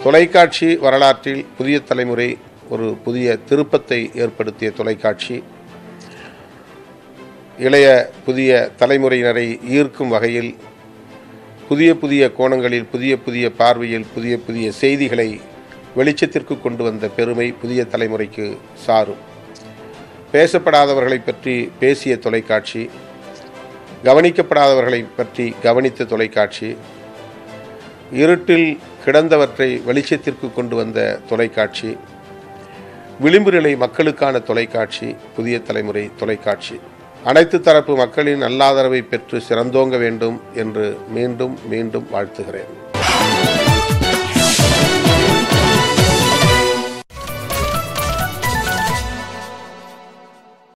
தொலைக்காட்சி வரலாற்றில் புதிய தலைமுறை ஒரு புதிய திருப்பத்தை ஏற்படுத்திய தொலைக்காட்சி இளைய புதிய தலைமுறையினரை ஈர்க்கும் வகையில் புதிய புதிய கோணங்களில் புதிய புதிய பார்வையில் புதிய புதிய செய்திகளை வெளிச்சத்திற்கு கொண்டு வந்த பெருமை புதிய தலைமுறைக்கு சாரும் பேசப்படாதவர்களை பற்றி பேசிய தொலைக்காட்சி கவனிக்கப்படாதவர்களை பற்றி கவனித்த தொலைக்காட்சி இருட்டில் கிடந்தவற்றை வெளிச்சத்திற்கு கொண்டு வந்த தொலைக்காட்சி விளிம்பு நிலை மக்களுக்கான தொலைக்காட்சி புதிய தலைமுறை தொலைக்காட்சி அனைத்து தரப்பு மக்களின் நல்லாதரவை பெற்று சிறந்தோங்க வேண்டும் என்று மீண்டும் மீண்டும் வாழ்த்துகிறேன்